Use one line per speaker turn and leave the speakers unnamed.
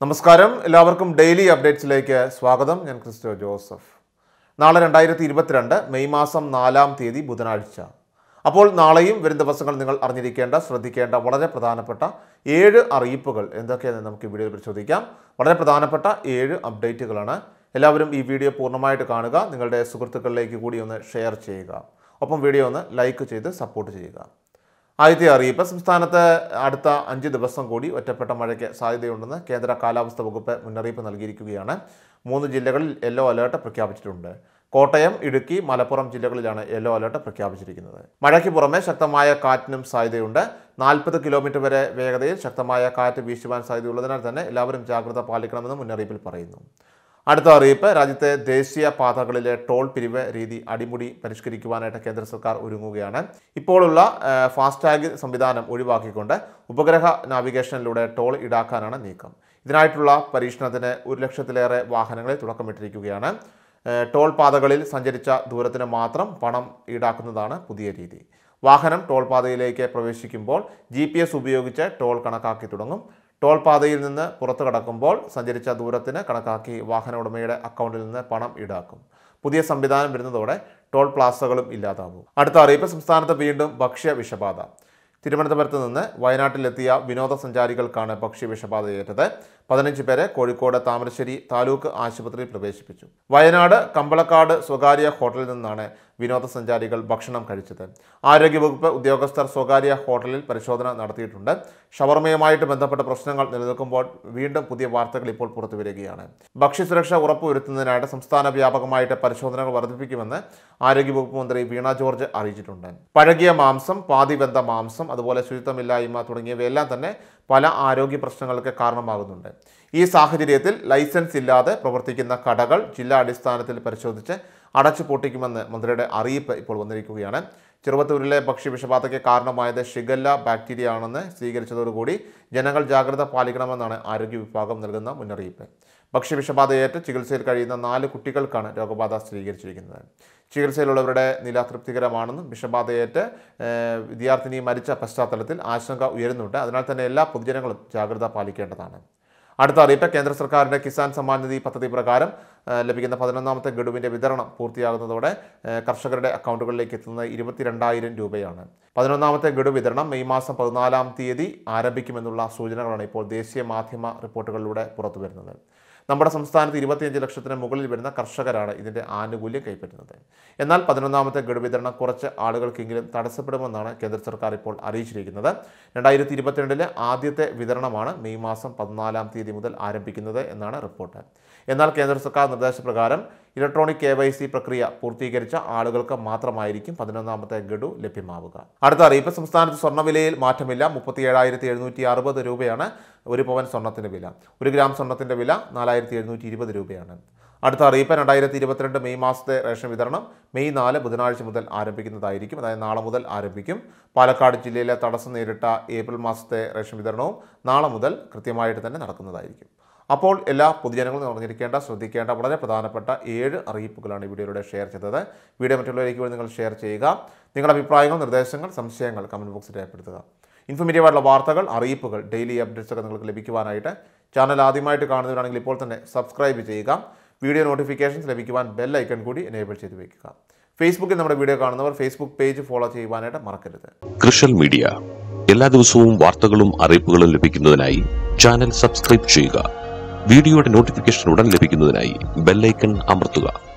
നമസ്കാരം എല്ലാവർക്കും ഡെയിലി അപ്ഡേറ്റ്സിലേക്ക് സ്വാഗതം ഞാൻ ക്രിസ്റ്റോ ജോസഫ് നാളെ രണ്ടായിരത്തി ഇരുപത്തിരണ്ട് മെയ് മാസം നാലാം തീയതി ബുധനാഴ്ച അപ്പോൾ നാളെയും വരും ദിവസങ്ങൾ നിങ്ങൾ അറിഞ്ഞിരിക്കേണ്ട ശ്രദ്ധിക്കേണ്ട വളരെ പ്രധാനപ്പെട്ട ഏഴ് അറിയിപ്പുകൾ എന്തൊക്കെയാണെന്ന് നമുക്ക് ഈ വീഡിയോയിൽ പരിശോധിക്കാം വളരെ പ്രധാനപ്പെട്ട ഏഴ് അപ്ഡേറ്റുകളാണ് എല്ലാവരും ഈ വീഡിയോ പൂർണ്ണമായിട്ട് കാണുക നിങ്ങളുടെ സുഹൃത്തുക്കളിലേക്ക് കൂടി ഒന്ന് ഷെയർ ചെയ്യുക ഒപ്പം വീഡിയോ ഒന്ന് ലൈക്ക് ചെയ്ത് സപ്പോർട്ട് ചെയ്യുക ആദ്യത്തെ അറിയിപ്പ് സംസ്ഥാനത്ത് അടുത്ത അഞ്ച് ദിവസം കൂടി ഒറ്റപ്പെട്ട മഴയ്ക്ക് സാധ്യതയുണ്ടെന്ന് കേന്ദ്ര കാലാവസ്ഥാ വകുപ്പ് മുന്നറിയിപ്പ് നൽകിയിരിക്കുകയാണ് മൂന്ന് ജില്ലകളിൽ യെല്ലോ അലേർട്ട് പ്രഖ്യാപിച്ചിട്ടുണ്ട് കോട്ടയം ഇടുക്കി മലപ്പുറം ജില്ലകളിലാണ് യെല്ലോ അലേർട്ട് പ്രഖ്യാപിച്ചിരിക്കുന്നത് മഴയ്ക്ക് പുറമെ ശക്തമായ കാറ്റിനും സാധ്യതയുണ്ട് നാൽപ്പത് കിലോമീറ്റർ വരെ വേഗതയിൽ ശക്തമായ കാറ്റ് വീശുവാൻ സാധ്യതയുള്ളതിനാൽ തന്നെ എല്ലാവരും ജാഗ്രത പാലിക്കണമെന്ന് മുന്നറിയിപ്പിൽ പറയുന്നു അടുത്ത അറിയിപ്പ് രാജ്യത്തെ ദേശീയ പാതകളിലെ ടോൾ പിരിവ് രീതി അടിമുടി പരിഷ്കരിക്കുവാനായിട്ട് കേന്ദ്ര സർക്കാർ ഒരുങ്ങുകയാണ് ഇപ്പോഴുള്ള ആ, ഫാസ്ടാഗ് സംവിധാനം ഒഴിവാക്കിക്കൊണ്ട് ഉപഗ്രഹ നാവിഗേഷനിലൂടെ ടോൾ ഈടാക്കാനാണ് നീക്കം ഇതിനായിട്ടുള്ള പരീക്ഷണത്തിന് ഒരു ലക്ഷത്തിലേറെ വാഹനങ്ങളിൽ തുടക്കമിട്ടിരിക്കുകയാണ് ആ, ടോൾ പാതകളിൽ സഞ്ചരിച്ച ദൂരത്തിന് മാത്രം പണം ഈടാക്കുന്നതാണ് പുതിയ രീതി വാഹനം ടോൾ പാതയിലേക്ക് പ്രവേശിക്കുമ്പോൾ ജി ഉപയോഗിച്ച് ടോൾ കണക്കാക്കി തുടങ്ങും ടോൾ പാതയിൽ നിന്ന് പുറത്തു കടക്കുമ്പോൾ സഞ്ചരിച്ച ദൂരത്തിന് കണക്കാക്കി വാഹന ഉടമയുടെ അക്കൗണ്ടിൽ നിന്ന് പണം ഈടാക്കും പുതിയ സംവിധാനം വരുന്നതോടെ ടോൾ പ്ലാസകളും ഇല്ലാതാവും അടുത്ത അറിയിപ്പ് സംസ്ഥാനത്ത് വീണ്ടും ഭക്ഷ്യ വിഷബാധ തിരുവനന്തപുരത്ത് നിന്ന് വയനാട്ടിലെത്തിയ വിനോദസഞ്ചാരികൾക്കാണ് ഭക്ഷ്യ വിഷബാധയേറ്റത് പതിനഞ്ച് പേരെ കോഴിക്കോട് താമരശ്ശേരി താലൂക്ക് ആശുപത്രിയിൽ പ്രവേശിപ്പിച്ചു വയനാട് കമ്പളക്കാട് സ്വകാര്യ ഹോട്ടലിൽ നിന്നാണ് വിനോദസഞ്ചാരികൾ ഭക്ഷണം കഴിച്ചത് ആരോഗ്യവകുപ്പ് ഉദ്യോഗസ്ഥർ സ്വകാര്യ ഹോട്ടലിൽ പരിശോധന നടത്തിയിട്ടുണ്ട് ഷവർമയുമായിട്ട് ബന്ധപ്പെട്ട പ്രശ്നങ്ങൾ നിലനിൽക്കുമ്പോൾ വീണ്ടും പുതിയ വാർത്തകൾ ഇപ്പോൾ പുറത്തു വരികയാണ് ഭക്ഷ്യസുരക്ഷ ഉറപ്പുവരുത്തുന്നതിനായിട്ട് സംസ്ഥാന വ്യാപകമായിട്ട് പരിശോധനകൾ വർദ്ധിപ്പിക്കുമെന്ന് ആരോഗ്യവകുപ്പ് മന്ത്രി വീണ ജോർജ് അറിയിച്ചിട്ടുണ്ട് പഴകിയ മാംസം പാതിവെന്ത മാംസം അതുപോലെ ശുചിത്വമില്ലായ്മ തുടങ്ങിയവയെല്ലാം തന്നെ പല ആരോഗ്യ പ്രശ്നങ്ങൾക്ക് കാരണമാകുന്നുണ്ട് ഈ സാഹചര്യത്തിൽ ലൈസൻസ് ഇല്ലാതെ പ്രവർത്തിക്കുന്ന കടകൾ ജില്ലാ അടിസ്ഥാനത്തിൽ പരിശോധിച്ച് അടച്ചു പൂട്ടിക്കുമെന്ന് മന്ത്രിയുടെ അറിയിപ്പ് ഇപ്പോൾ വന്നിരിക്കുകയാണ് ചെറുവത്തൂരിലെ ഭക്ഷ്യവിഷബാധയ്ക്ക് കാരണമായത് ഷിഗല്ല ബാക്ടീരിയ ആണെന്ന് സ്വീകരിച്ചതോടുകൂടി ജനങ്ങൾ ജാഗ്രത പാലിക്കണമെന്നാണ് ആരോഗ്യ വിഭാഗം നൽകുന്ന മുന്നറിയിപ്പ് ഭക്ഷ്യവിഷബാധയേറ്റ് ചികിത്സയിൽ കഴിയുന്ന നാല് കുട്ടികൾക്കാണ് രോഗബാധ സ്ഥിരീകരിച്ചിരിക്കുന്നത് ചികിത്സയിലുള്ളവരുടെ നില തൃപ്തികരമാണെന്നും വിഷബാധയേറ്റ് ഏഹ്, വിദ്യാർത്ഥിനി മരിച്ച പശ്ചാത്തലത്തിൽ ആശങ്ക ഉയരുന്നുണ്ട് അതിനാൽ തന്നെ എല്ലാ പൊതുജനങ്ങളും ജാഗ്രത പാലിക്കേണ്ടതാണ് അടുത്ത അറിയിപ്പ് കേന്ദ്ര സർക്കാരിൻ്റെ കിസാൻ സമ്മാൻ നിധി പദ്ധതി പ്രകാരം ആ, ലഭിക്കുന്ന പതിനൊന്നാമത്തെ ഗഡുവിൻ്റെ വിതരണം പൂർത്തിയാകുന്നതോടെ ആ, കർഷകരുടെ അക്കൗണ്ടുകളിലേക്ക് എത്തുന്നത് ഇരുപത്തിരണ്ടായിരം രൂപയാണ് പതിനൊന്നാമത്തെ ഗഡു വിതരണം മെയ് മാസം പതിനാലാം തീയതി ആരംഭിക്കുമെന്നുള്ള സൂചനകളാണ് ഇപ്പോൾ ദേശീയ മാധ്യമ റിപ്പോർട്ടുകളിലൂടെ പുറത്തു വരുന്നത് നമ്മുടെ സംസ്ഥാനത്ത് ഇരുപത്തിയഞ്ച് ലക്ഷത്തിന് മുകളിൽ വരുന്ന കർഷകരാണ് ഇതിൻ്റെ ആനുകൂല്യം കൈപ്പറ്റുന്നത് എന്നാൽ പതിനൊന്നാമത്തെ ഗഡു വിതരണം കുറച്ച് ആളുകൾക്കെങ്കിലും തടസ്സപ്പെടുമെന്നാണ് കേന്ദ്ര സർക്കാർ ഇപ്പോൾ അറിയിച്ചിരിക്കുന്നത് രണ്ടായിരത്തി ഇരുപത്തിരണ്ടിലെ ആദ്യത്തെ വിതരണമാണ് മെയ് മാസം പതിനാലാം തീയതി മുതൽ ആരംഭിക്കുന്നത് എന്നാണ് റിപ്പോർട്ട് എന്നാൽ കേന്ദ്ര സർക്കാർ നിർദ്ദേശപ്രകാരം ഇലക്ട്രോണിക് കെ വൈ സി പ്രക്രിയ പൂർത്തീകരിച്ച ആളുകൾക്ക് മാത്രമായിരിക്കും പതിനൊന്നാമത്തെ ഗഡു ലഭ്യമാവുക അടുത്ത അറിയിപ്പ് സംസ്ഥാനത്ത് സ്വർണ്ണവിലയിൽ മാറ്റമില്ല മുപ്പത്തി ഏഴായിരത്തി എഴുന്നൂറ്റി അറുപത് രൂപയാണ് ഒരു പവൻ സ്വർണ്ണത്തിൻ്റെ വില ഒരു ഗ്രാം സ്വർണ്ണത്തിൻ്റെ വില നാലായിരത്തി എഴുന്നൂറ്റി ഇരുപത് രൂപയാണ് അടുത്ത അറിയിപ്പ് രണ്ടായിരത്തി ഇരുപത്തിരണ്ട് മെയ് മാസത്തെ റേഷൻ വിതരണം മെയ് നാല് ബുധനാഴ്ച മുതൽ ആരംഭിക്കുന്നതായിരിക്കും അതായത് നാളെ മുതൽ ആരംഭിക്കും പാലക്കാട് ജില്ലയിലെ തടസ്സം നേരിട്ട ഏപ്രിൽ മാസത്തെ റേഷൻ വിതരണവും നാളെ മുതൽ കൃത്യമായിട്ട് തന്നെ നടക്കുന്നതായിരിക്കും അപ്പോൾ എല്ലാ പൊതുജനങ്ങളും അറിഞ്ഞിരിക്കേണ്ട ശ്രദ്ധിക്കേണ്ട വളരെ പ്രധാനപ്പെട്ട ഏഴ് അറിയിപ്പുകളാണ് ഈ വീഡിയോയിലൂടെ ഷെയർ ചെയ്തത് വീഡിയോ മറ്റുള്ളവരിലേക്ക് വേണ്ടി നിങ്ങൾ ഷെയർ ചെയ്യുക നിങ്ങളുടെ അഭിപ്രായങ്ങൾ നിർദ്ദേശങ്ങൾ സംശയങ്ങൾ കമൻറ്റ് ബോക്സിൽ രേഖപ്പെടുത്തുക ഇൻഫോർമേറ്റീവ് ആയിട്ടുള്ള വാർത്തകൾ അറിയിപ്പുകൾ ഡെയിലി അപ്ഡേറ്റ്സ് ഒക്കെ നിങ്ങൾക്ക് ലഭിക്കുവാനായിട്ട് ചാനൽ ആദ്യമായിട്ട് കാണുന്നവരാണെങ്കിൽ ഇപ്പോൾ തന്നെ സബ്സ്ക്രൈബ് ചെയ്യുക വീഡിയോ നോട്ടിഫിക്കേഷൻസ് ലഭിക്കുവാൻ ബെൽ ഐക്കൺ കൂടി എനേബിൾ ചെയ്ത് വയ്ക്കുക ഫേസ്ബുക്കിൽ നമ്മുടെ വീഡിയോ കാണുന്നവർ ഫേസ്ബുക്ക് പേജ് ഫോളോ ചെയ്യുവാനായിട്ട് മറക്കരുത്
കൃഷൽ മീഡിയ എല്ലാ ദിവസവും വാർത്തകളും അറിയിപ്പുകളും ലഭിക്കുന്നതിനായി ചാനൽ സബ്സ്ക്രൈബ് ചെയ്യുക വീഡിയോയുടെ നോട്ടിഫിക്കേഷൻ ഉടൻ ലഭിക്കുന്നതിനായി ബെല്ലൈക്കൺ അമർത്തുക